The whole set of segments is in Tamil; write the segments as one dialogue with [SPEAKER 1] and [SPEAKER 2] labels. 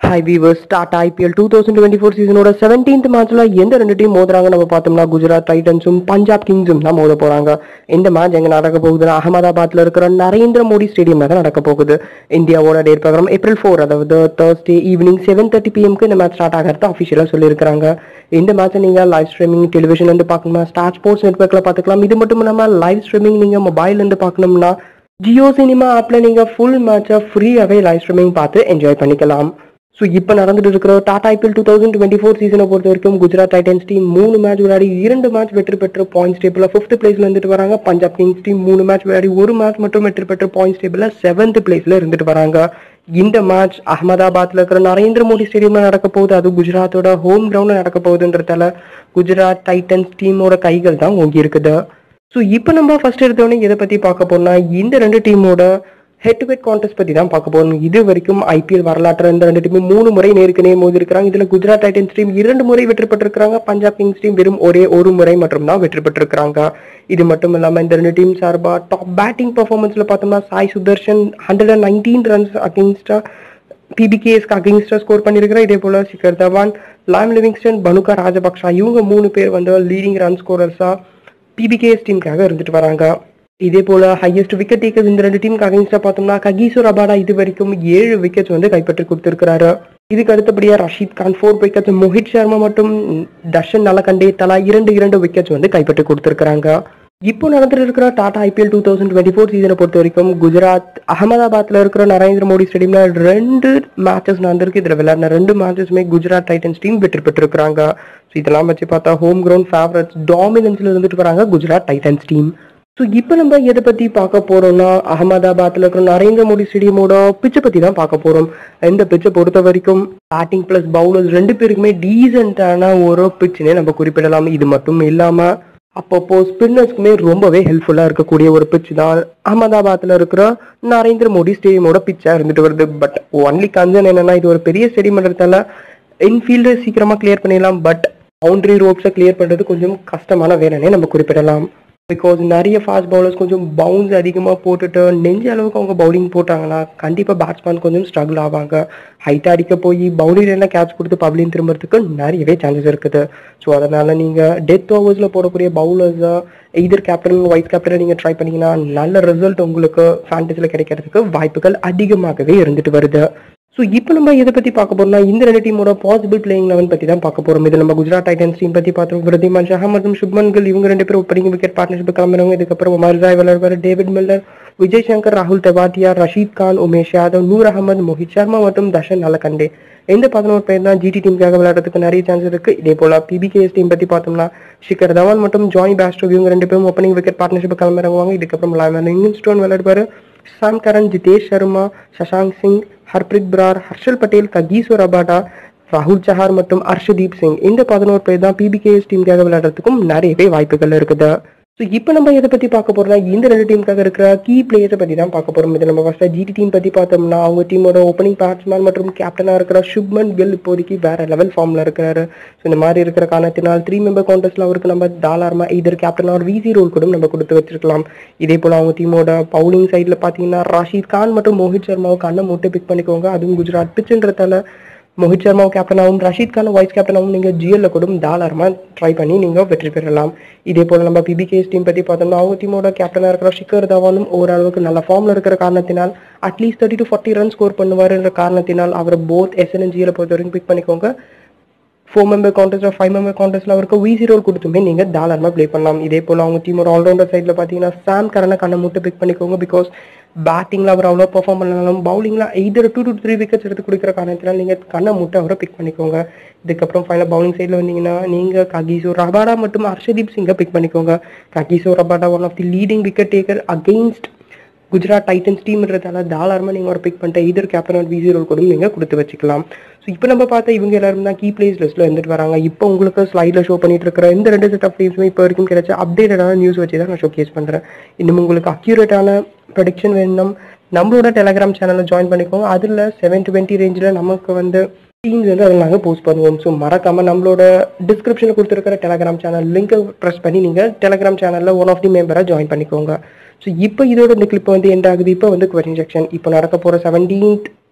[SPEAKER 1] high viewers start IPL two thousand twenty four சீசனோட செவன்டீன்த் மேட்ச்ல எந்த ரெண்டு டீம் மோதுறாங்க நம்ம பார்த்தோம்னா குஜராத் டைட்டன்ஸும் பஞ்சாப் கிங்ஸும் தான் மோத போறாங்க இந்த மேட்ச் எங்க நடக்க போகுதுன்னா அகமதாபாத்ல இருக்கிற நரேந்திர மோடி ஸ்டேடியம்ல தான் நடக்க போகுது இந்தியாவோட டேட் பிரகாரம் ஏப்ரல் ஃபோர் அதாவது தேர்ஸ்டே ஈவினிங் செவன் தேர்ட்டி பிஎம்க்கு இந்த மேட்ச் ஸ்டார்ட் ஆகிறது அஃபிஷியலாக சொல்லியிருக்காங்க இந்த மேட்சை நீங்க லைவ் ஸ்ட்ரீமிங் டெலிவிஷன் வந்து பார்க்கணும்னா ஸ்டார் ஸ்போர்ட்ஸ் நெட்ஒர்க்ல பார்த்துக்கலாம் இது மட்டும் இல்லாம லைவ் ஸ்ட்ரீமிங் நீங்க மொபைல் இருந்து பார்க்கணும்னா ஜியோ சினிமா ஆப்ல நீங்க ஃபுல் மேட்சை ஃப்ரீயாவே லைவ் ஸ்ட்ரீமிங் பார்த்து என்ஜாய் பண்ணிக்கலாம் ஸோ இப்போ நடந்துட்டு இருக்கிற Tata IPL two thousand twenty four சீசனை பொறுத்த வரைக்கும் குஜராத் டைட்டன்ஸ் டீம் மூணு மேட்ச் விளையாடி இரண்டு மேட்ச் வெற்றி பெற்று பாயிண்ட்ஸ் டேபிளில் ஃபிஃப்த் பிளேஸ்ல இருந்துட்டு வராங்க பஞ்சாப் கிங்ஸ் டீம் மூணு மேட்ச் விளையாடி ஒரு மேட்ச் மட்டும் வெற்றி பெற்று பாயிண்ட்ஸ் டேபிளில் செவன்த் பிளேஸ்ல இருந்துட்டு வராங்க இந்த மேட்ச் அகமதாபாத்ல இருக்கிற நரேந்திர மோடி ஸ்டேடியம்ல நடக்க போகுது அது குஜராத்தோட ஹோம் கிரவுண்ட்ல நடக்க போகுதுன்றதால குஜராத் டைட்டன்ஸ் டீமோட கைகள் தான் ஓங்கி இருக்குது ஸோ இப்போ நம்ம ஃபர்ஸ்ட் எடுத்தோடனே எதை பத்தி பார்க்க போறோம்னா இந்த ரெண்டு டீமோட ஹெட் டு ஹெட் கான்டெஸ்ட் பத்தி தான் பார்க்க போறோம் இது வரைக்கும் ஐபிஎல் வரலாற்று இந்த ரெண்டு டீமும் மூணு முறை நேருக்கு நேர் மோதி இருக்காங்க இதுல குஜராத் டைட்டன்ஸ் டீம் இரண்டு முறை வெற்றி பெற்றிருக்காங்க பஞ்சாப் கிங்ஸ் டீம் வெறும் ஒரே ஒரு முறை மட்டும் தான் வெற்றி பெற்றிருக்காங்க இது மட்டும் இல்லாம இந்த ரெண்டு டீம் சார்பா டாப் பேட்டிங் பர்ஃபார்மன்ஸ்ல பார்த்தோம்னா Sai Sudharsan hundred and nineteen runs அகேன்ஸ்டா பிபிகேஎஸ்க்கு அகேன்ஸ்டா ஸ்கோர் பண்ணியிருக்கிற இதே போல சிக்கர் தவான் லாம் லிவிங்ஸ்டன் பனுகா ராஜபக்ஷா இவங்க மூணு பேர் வந்து லீடிங் ரன் ஸ்கோரர்ஸா பிபிகேஎஸ் டீமுக்காக இருந்துட்டு வராங்க இதே போல ஹையஸ்ட் விக்கெட் டேக்கர்ஸ் இந்த ரெண்டு டீமுக்கு அகைன்ஸ்டா பார்த்தோம்னா ககீசோ ரபாடா இது வரைக்கும் ஏழு விக்கெட்ஸ் வந்து கைப்பற்றி கொடுத்திருக்கிறாரு இதுக்கு அடுத்தபடியா ரஷீத் கான் ஃபோர் விக்கெட்ஸ் மோஹித் சர்மா மற்றும் தர்ஷன் நலகண்டே தலா இரண்டு இரண்டு விக்கெட்ஸ் வந்து கைப்பற்றி கொடுத்திருக்கிறாங்க இப்போ நடந்துட்டு இருக்கிற Tata IPL two thousand twenty four சீசனை பொறுத்த வரைக்கும் குஜராத் அகமதாபாத்ல இருக்கிற நரேந்திர மோடி ஸ்டேடியம்ல ரெண்டு மேட்சஸ் நடந்திருக்கு இதுல விளையாடின ரெண்டு மேட்சஸுமே குஜராத் டைட்டன்ஸ் டீம் வெற்றி பெற்றிருக்கிறாங்க ஸோ இதெல்லாம் வச்சு பார்த்தா ஹோம் கிரவுண்ட் ஃபேவரட்ஸ் டாமினன்ஸ்ல இருந்துட்டு வராங்க குஜராத் டைட்டன்ஸ் டீம் ஸோ இப்போ நம்ம எதை பத்தி பார்க்க போறோம்னா அகமதாபாத்ல இருக்கிற நரேந்திர மோடி ஸ்டேடியமோட பிச்சை பத்தி தான் பார்க்க போறோம் இந்த பிச்சை பொறுத்த வரைக்கும் பேட்டிங் பிளஸ் பவுலர்ஸ் ரெண்டு பேருக்குமே டீசென்டான ஒரு பிச்சுனே நம்ம குறிப்பிடலாம் இது மட்டும் இல்லாம அப்பப்போ ஸ்பின்னர்ஸ்க்குமே ரொம்பவே ஹெல்ப்ஃபுல்லா இருக்கக்கூடிய ஒரு பிச் தான் அகமதாபாத்ல இருக்கிற நரேந்திர மோடி ஸ்டேடியமோட பிச்சா இருந்துட்டு வருது பட் ஒன்லி கன்சர்ன் என்னன்னா இது ஒரு பெரிய ஸ்டேடியம்ன்றதால இன்ஃபீல்டர் சீக்கிரமா கிளியர் பண்ணிடலாம் பட் பவுண்டரி ரோப்ஸை கிளியர் பண்றது கொஞ்சம் கஷ்டமான வேலைன்னே நம்ம குறிப்பிடலாம் பிகாஸ் நிறைய ஃபாஸ்ட் பவுலர்ஸ் கொஞ்சம் பவுன்ஸ் அதிகமாக போட்டுட்டு நெஞ்ச அளவுக்கு அவங்க பவுலிங் போட்டாங்கன்னா கண்டிப்பாக பேட்ஸ்மேன் கொஞ்சம் ஸ்ட்ரகிள் ஆவாங்க ஹைட்டாக அடிக்க போய் பவுலிங்லாம் கேட்ச் கொடுத்து பப்ளிங் திரும்புறதுக்கு நிறையவே சான்சஸ் இருக்குது ஸோ அதனால நீங்கள் டெத் ஓவர்ஸில் போடக்கூடிய பவுலர்ஸை எய்தர் கேப்டன் வைஸ் கேப்டனை நீங்கள் ட்ரை பண்ணீங்கன்னா நல்ல ரிசல்ட் உங்களுக்கு ஃபேண்டஸில் கிடைக்கிறதுக்கு வாய்ப்புகள் அதிகமாகவே இருந்துட்டு வருது ஸோ இப்போ நம்ம எதை பற்றி பார்க்க போறோம்னா இந்த ரெண்டு டீமோட பாசிபிள் பிளேயிங் லெவன் பற்றி தான் பார்க்க போறோம் இது நம்ம குஜராத் டைட்டன்ஸ் டீம் பற்றி பார்த்தோம் விருதிமான் ஷஹா மற்றும் சுப்மன் கில் இவங்க ரெண்டு பேரும் ஓப்பனிங் விக்கெட் பார்ட்னர்ஷிப் கிளம்புறவங்க இதுக்கப்புறம் உமர் ராய் விளையாடுவார் டேவிட் மில்லர் விஜய் சங்கர் ராகுல் தெவாட்டியா ரஷீத் கான் உமேஷ் யாதவ் நூர் அகமது மோஹித் சர்மா மற்றும் தர்ஷன் நலகண்டே இந்த பதினோரு பேர் தான் ஜிடி டீமுக்காக விளையாடுறதுக்கு நிறைய சான்ஸ் இருக்கு இதே போல பிபிகேஎஸ் டீம் பத்தி பார்த்தோம்னா ஷிகர் தவான் மற்றும் ஜாய் பேஸ்டோ இவங்க ரெண்டு பேரும் ஓப்பனிங் விக்கெட் பார்ட்னர்ஷிப் கிளம்புறவங்க இதுக்கப்புறம் லாவன் ஸ்டோன் விளையாடுவாரு Sam Curran Jitesh Sharma Shashank Singh Harpreet Brar Harshal Patel Kagiso Rabada ராகுல் சஹார் மற்றும் அர்ஷதீப் சிங் இந்த பதினோரு பேர் தான் பிபிகேஎஸ் டீமுக்காக விளையாடுறதுக்கும் நிறையவே வாய்ப்புகள் இருக்குது ஸோ இப்போ நம்ம எதை பத்தி பார்க்க போறோம்னா இந்த ரெண்டு டீமுக்காக இருக்கிற கீ பிளேயர்ஸை பத்தி தான் பார்க்க போறோம் இது நம்ம ஃபர்ஸ்ட் ஜிடி டீம் பத்தி பார்த்தோம்னா அவங்க டீமோட ஓப்பனிங் பேட்ஸ்மேன் மற்றும் கேப்டனா இருக்கிற சுப்மன் கில் இப்போதைக்கு வேற லெவல் ஃபார்ம்ல இருக்கிறாரு ஸோ இந்த மாதிரி இருக்கிற காரணத்தினால் த்ரீ மெம்பர் கான்டெஸ்ட்ல அவருக்கு நம்ம தாராளமா இதர் கேப்டன் ஆர் விசி ரோல் கூட நம்ம கொடுத்து வச்சிருக்கலாம் இதே போல அவங்க டீமோட பவுலிங் சைட்ல பாத்தீங்கன்னா ராஷித் கான் மற்றும் மோஹித் சர்மாவுக்கு அண்ணன் மூட்டை பிக் பண்ணிக்கோங்க அதுவும் குஜராத் பிச்சுன்றதால மோஹித் சர்மாவும் கேப்டனாகவும் ரஷீத் கான வைஸ் கேப்டனாகவும் நீங்கள் ஜிஎல்ல கூட தாராளமாக ட்ரை பண்ணி நீங்கள் வெற்றி பெறலாம் இதே போல் நம்ம பிபிகேஎஸ் டீம் பற்றி பார்த்தோம்னா அவங்க டீமோட கேப்டனாக இருக்கிற ஷிகர் தவானும் ஓரளவுக்கு நல்ல ஃபார்மில் இருக்கிற காரணத்தினால் at least thirty to forty run score பண்ணுவாருன்ற காரணத்தினால் அவரை போத் எஸ்என் ஜிஎல் பொறுத்த வரைக்கும் பிக் பண்ணிக்கோங்க four member contest five member கான்டெஸ்ட்ல அவருக்கு விசி ரோல் கொடுத்துமே நீங்க தாராளமாக ப்ளே பண்ணலாம் இதே போல அவங்க டீமோட ஆல்ரவுண்டர் சைட்ல பாத்தீங்கன்னா சாம் கரனை கண்ணை மூட்டை பிக் பண்ணிக்கோங்க பிகாஸ் பேட்டிங்ல அவர் அவ்வளோ பெர்ஃபார்ம் பண்ணாலும் பவுலிங்ல either two to three wickets எடுத்து கொடுக்குற காரணத்தினால நீங்க கண்ணை மூட்டை அவரை பிக் பண்ணிக்கோங்க இதுக்கப்புறம் ஃபைனல் பவுலிங் சைடில் வந்தீங்கன்னா நீங்க ககிசோ ரபாடா மற்றும் ஹர்ஷதீப் சிங்கை பிக் பண்ணிக்கோங்க Kagiso Rabada one of the leading wicket taker against Gujarat Titans டீம்ன்றதால தாராளமாக நீங்கள் ஒரு பிக் பண்ணிட்டு இதர் கேப்டன் ஒரு விசி ரோல் கூட நீங்கள் கொடுத்து வச்சுக்கலாம் ஸோ இப்போ நம்ம பார்த்தா இவங்க எல்லாரும் தான் கீ பிளேஸ் லிஸ்ட்டில் இருந்துட்டு வராங்க இப்போ உங்களுக்கு ஸ்லைடில் ஷோ பண்ணிட்டு இருக்கிற இந்த ரெண்டு செட் ஆஃப் டீம்ஸுமே இப்போ வரைக்கும் கிடைச்ச அப்டேட்டடான நியூஸ் வச்சு தான் நான் ஷோ கேஸ் பண்ணுறேன் இன்னும் உங்களுக்கு அக்யூரேட்டான ப்ரொடிக்ஷன் வேணும் நம்மளோட டெலகிராம் சேனலில் ஜாயின் பண்ணிக்கோங்க அதில் செவன் டுவெண்ட்டி ரேஞ்சில் நமக்கு வந்து டீம்ஸ் வந்து அதில் நாங்கள் போஸ்ட் பண்ணுவோம் ஸோ மறக்காமல் நம்மளோட டிஸ்கிரிப்ஷனில் கொடுத்துருக்கிற டெலகிராம் சேனல் லிங்கை ப்ரெஸ் பண்ணி நீங்கள் டெலகிராம் சேனலில் ஒன் ஆஃப் தி மெம்பராக ஜாயின் பண்ணிக்கோங்க ஸோ இப்போ இதோட இந்த கிளிப் வந்து எண்ட் ஆகுது இப்போ வந்து கொஸ்டின் செக்ஷன் இப்போ நடக்க போகிற செவன்டீன்த்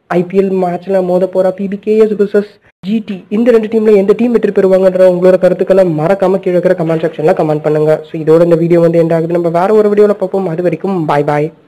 [SPEAKER 1] ஐபிஎல் மேட்ச்ல மோத போற பிபிகேஎஸ் vs ஜிடி இந்த ரெண்டு டீம்ல எந்த டீம் வெற்றி பெறுவாங்கன்ற உங்களோட கருத்துக்களை மறக்காம கீழே இருக்கிற கமெண்ட் செக்ஷன்ல கமெண்ட் பண்ணுங்க ஸோ இதோட இந்த வீடியோ வந்து எண்ட் ஆகுது நம்ம வேற ஒரு வீடியோல பார்ப்போம் அது வரைக்கும் பாய் பாய்